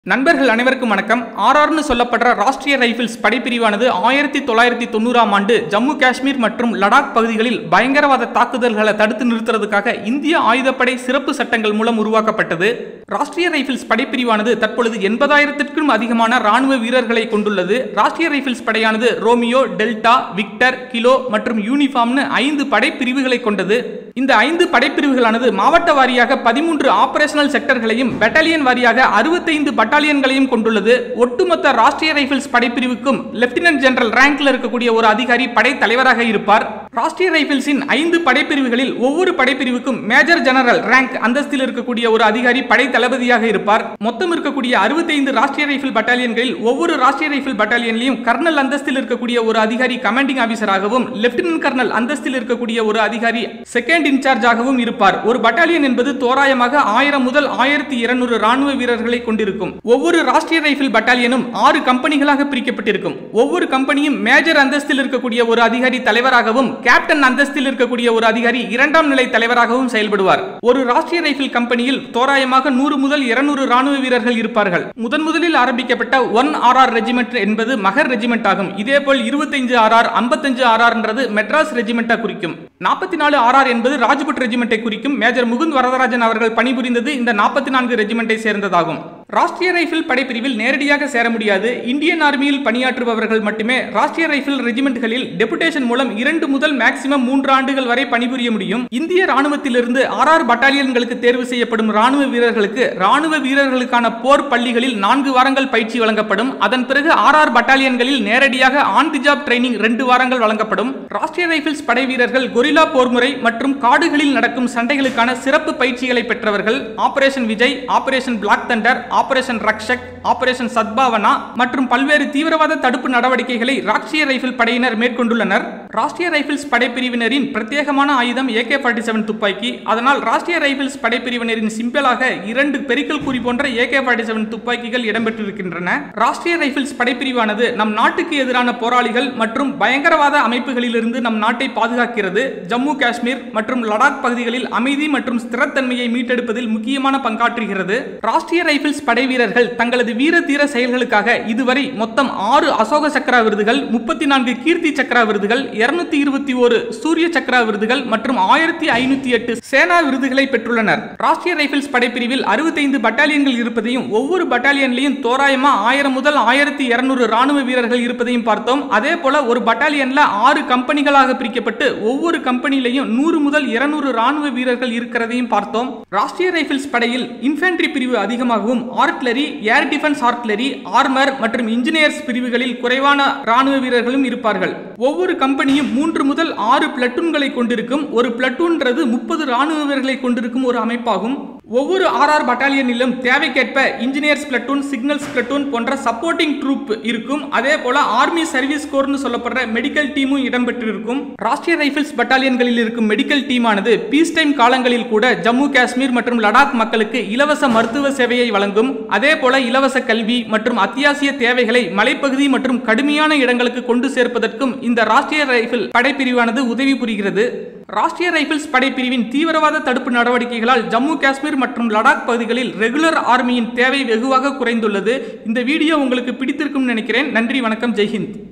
நண்பர்கள் அனைவருக்கும் வணக்கம் ஆர்ஆர்னு சொல்லப்படுற ராஷ்டிரிய ரைபிள்ஸ் படைப்பிரிவானது ஆயிரத்தி தொள்ளாயிரத்தி தொண்ணூறாம் ஆண்டு ஜம்மு காஷ்மீர் மற்றும் லடாக் பகுதிகளில் பயங்கரவாத தாக்குதல்களை தடுத்து நிறுத்துறதுக்காக இந்திய ஆயுதப்படை சிறப்பு சட்டங்கள் மூலம் உருவாக்கப்பட்டது ராஷ்டிரிய ரைபிள்ஸ் படைப்பிரிவானது தற்பொழுது எண்பதாயிரத்திற்கும் அதிகமான ராணுவ வீரர்களை கொண்டுள்ளது ராஷ்டிரிய ரைபிள்ஸ் படையானது ரோமியோ டெல்டா விக்டர் கிலோ மற்றும் யூனிஃபார்ம்னு ஐந்து படைப்பிரிவுகளை கொண்டது இந்த ஐந்து படைப்பிரிவுகளானது மாவட்ட வாரியாக பதிமூன்று ஆபரேஷனல் செக்டர்களையும் பெட்டாலியன் வாரியாக அறுபத்தைந்து பட்டாலியன்களையும் கொண்டுள்ளது ஒட்டுமொத்த ராஷ்டிரிய ரைபிள்ஸ் படைப்பிரிவுக்கும் லெப்டினன்ட் ஜெனரல் ரேங்க்ல இருக்கக்கூடிய ஒரு அதிகாரி படை தலைவராக இருப்பார் ராஷ்டிரிய ரைபிள்ஸின் ஐந்து படைப்பிரிவுகளில் ஒவ்வொரு படைப்பிரிவுக்கும் மேஜர் ஜெனரல் ரேங்க் அந்தஸ்தில் இருக்கக்கூடிய ஒரு அதிகாரி படை தளபதியாக இருப்பார் மொத்தம் இருக்கக்கூடிய அறுபத்தைந்து ராஷ்டிரிய ரைபிள் பட்டாலியன்களில் ஒவ்வொரு ராஷ்டிரிய ரைபிள் பட்டாலியன்லையும் கர்னல் அந்தஸ்தில் இருக்கக்கூடிய ஒரு அதிகாரி கமாண்டிங் ஆபீசராகவும் லெப்டினன்ட் கர்னல் அந்தஸ்தில் இருக்கக்கூடிய ஒரு அதிகாரி செகண்ட் இன்சார்ஜாகவும் இருப்பார் ஒரு பட்டாலியன் என்பது தோராயமாக ஆயிரம் முதல் ஆயிரத்தி இருநூறு ராணுவ வீரர்களை கொண்டிருக்கும் ஒவ்வொரு ராஷ்டிரிய ரைபிள் பட்டாலியனும் ஆறு கம்பெனிகளாக பிரிக்கப்பட்டிருக்கும் ஒவ்வொரு கம்பெனியும் மேஜர் அந்தஸ்தில் இருக்கக்கூடிய ஒரு அதிகாரி தலைவராகவும் கேப்டன் அந்தஸ்தில் இருக்கக்கூடிய ஒரு அதிகாரி இரண்டாம் நிலை தலைவராகவும் செயல்படுவார் ஒரு ராஷ்டிரிய ரைபிள் கம்பெனியில் தோராயமாக நூறு முதல் இருநூறு ராணுவ வீரர்கள் இருப்பார்கள் முதன் முதலில் ஆரம்பிக்கப்பட்ட ஒன் ஆர் ஆர் ரெஜிமெண்ட் என்பது மகர் ரெஜிமெண்ட் ஆகும் இதேபோல் இருபத்தைந்து ஆர் ஆர் ஐம்பத்தஞ்சு ஆர் ஆர்ன்றது மெட்ராஸ் ரெஜிமெண்டா குறிக்கும் நாற்பத்தி நாலு ஆர் ஆர் என்பது ராஜ்புட் ரெஜிமெண்டை குறிக்கும் மேஜர் முகுந்த் வரதராஜன் அவர்கள் பணிபுரிந்தது இந்த நாற்பத்தி நான்கு ரெஜிமெண்டை சேர்ந்ததாகும் ராஷ்டிரிய ரைபிள் படைப்பிரிவில் நேரடியாக சேர முடியாது இந்தியன் ஆர்மியில் பணியாற்றுபவர்கள் மட்டுமே ராஷ்டிரிய ரைபிள் ரெஜிமெண்ட்களில் டெபுடேஷன் மூலம் இரண்டு முதல் மேக்சிமம் மூன்று ஆண்டுகள் வரை பணிபுரிய முடியும் இந்திய ராணுவத்திலிருந்து ஆர் ஆர் பட்டாலியன்களுக்கு தேர்வு செய்யப்படும் ராணுவ வீரர்களுக்கு ராணுவ வீரர்களுக்கான போர் பள்ளிகளில் நான்கு வாரங்கள் பயிற்சி வழங்கப்படும் அதன் பிறகு ஆர் ஆர் பட்டாலியன்களில் நேரடியாக ஆன் தி ஜாப் ட்ரைனிங் ரெண்டு வாரங்கள் வழங்கப்படும் ராஷ்டிரிய ரைபிள்ஸ் படை வீரர்கள் கொரில்லா போர்முறை மற்றும் காடுகளில் நடக்கும் சண்டைகளுக்கான சிறப்பு பயிற்சிகளை பெற்றவர்கள் operation Vijay operation Black Thunder operation Rakshak operation Sadbhavana மற்றும் பல்வேறு தீவிரவாத தடுப்பு நடவடிக்கைகளை ராஷ்டிரிய ரைபிள் படையினர் மேற்கொண்டுள்ளனர் ராஷ்டிரிய ரைபிள்ஸ் படைப்பிரிவினரின் பிரத்யேகமான ஆயுதம் ஏகே ஃபார்ட்டி செவன் துப்பாக்கி அதனால் ராஷ்டிரிய ரைபிள்ஸ் படைப்பிரிவினரின் சிம்பிளாக இரண்டு பெரிக்கல் குறி போன்ற ஏகே ஃபார்ட்டி செவன் துப்பாக்கிகள் இடம்பெற்றிருக்கின்றன ராஷ்டிரிய ரைபிள்ஸ் படைப்பிரிவானது நம் நாட்டுக்கு எதிரான போராளிகள் மற்றும் பயங்கரவாத அமைப்புகளிலிருந்து நம் நாட்டை பாதுகாக்கிறது ஜம்மு காஷ்மீர் மற்றும் லடாக் பகுதிகளில் அமைதி மற்றும் ஸ்திரத்தன்மையை மீட்டெடுப்பதில் முக்கியமான பங்காற்றுகிறது ராஷ்டிரிய ரைபிள்ஸ் படை வீரர்கள் தங்களது வீர தீர செயல்களுக்காக இதுவரை மொத்தம் ஆறு அசோக சக்கரா விருதுகள் முப்பத்தி நான்கு கீர்த்தி சக்கரா விருதுகள் இருநூத்தி இருபத்தி ஒரு சூரிய சக்கரா விருதுகள் மற்றும் ஆயிரத்தி ஐநூத்தி எட்டு சேனா விருதுகளை பெற்றுள்ளனர் ராஷ்டிரிய ரைபிள்ஸ் படைப்பிரிவில் அறுபத்தைந்து பட்டாலியன்கள் இருப்பதையும் ஒவ்வொரு பட்டாலியன்லையும் தோராயமா ஆயிரம் முதல் ஆயிரத்தி இருநூறு ராணுவ வீரர்கள் இருப்பதையும் பார்த்தோம் அதே போல ஒரு பட்டாலியன்ல ஆறு கம்பெனிகளாக பிரிக்கப்பட்டு ஒவ்வொரு கம்பெனிலையும் நூறு முதல் இருநூறு ராணுவ வீரர்கள் இருக்கிறதையும் பார்த்தோம் ராஷ்டிரிய ரைபிள்ஸ் படையில் இன்ஃபென்ட்ரி பிரிவு அதிகமாகவும் artillery air defence artillery armour மற்றும் இன்ஜினியர்ஸ் பிரிவுகளில் குறைவான ராணுவ வீரர்களும் இருப்பார்கள் ஒவ்வொரு கம்பெனியும் மூன்று முதல் ஆறு பிளட்டூன்களை கொண்டிருக்கும் ஒரு பிளட்டூன்றது முப்பது ராணுவ வீரர்களை கொண்டிருக்கும் ஒரு அமைப்பாகும் ஒவ்வொரு ஆர்ஆர் பட்டாலியனிலும் தேவைக்கேற்ப இன்ஜினியர்ஸ் பிளட்டூன் சிக்னல்ஸ் பிளட்டூன் போன்ற சப்போர்ட்டிங் ட்ரூப் இருக்கும் அதே போல ஆர்மி சர்வீஸ் கோர்னு சொல்லப்படுற மெடிக்கல் டீமும் இடம்பெற்றிருக்கும் ராஷ்டிரிய ரைபிள்ஸ் பட்டாலியன்களில் இருக்கும் மெடிக்கல் டீமானது பீஸ் டைம் காலங்களில் கூட ஜம்மு காஷ்மீர் மற்றும் லடாக் மக்களுக்கு இலவச மருத்துவ சேவையை வழங்கும் அதே போல இலவச கல்வி மற்றும் அத்தியாவசிய தேவைகளை மலைப்பகுதி மற்றும் கடுமையான இடங்களுக்கு கொண்டு சேர்ப்பதற்கும் இந்த ராஷ்டிரிய ரைபிள் படைப்பிரிவானது உதவி புரிகிறது ராஷ்டிரிய ரைபிள்ஸ் படைப்பிரிவின் தீவிரவாத தடுப்பு நடவடிக்கைகளால் ஜம்மு காஷ்மீர் மற்றும் லடாக் பகுதிகளில் ரெகுலர் ஆர்மியின் தேவை வெகுவாக குறைந்துள்ளது இந்த வீடியோ உங்களுக்கு பிடித்திருக்கும் நினைக்கிறேன் நன்றி வணக்கம் ஜெய்ஹிந்த்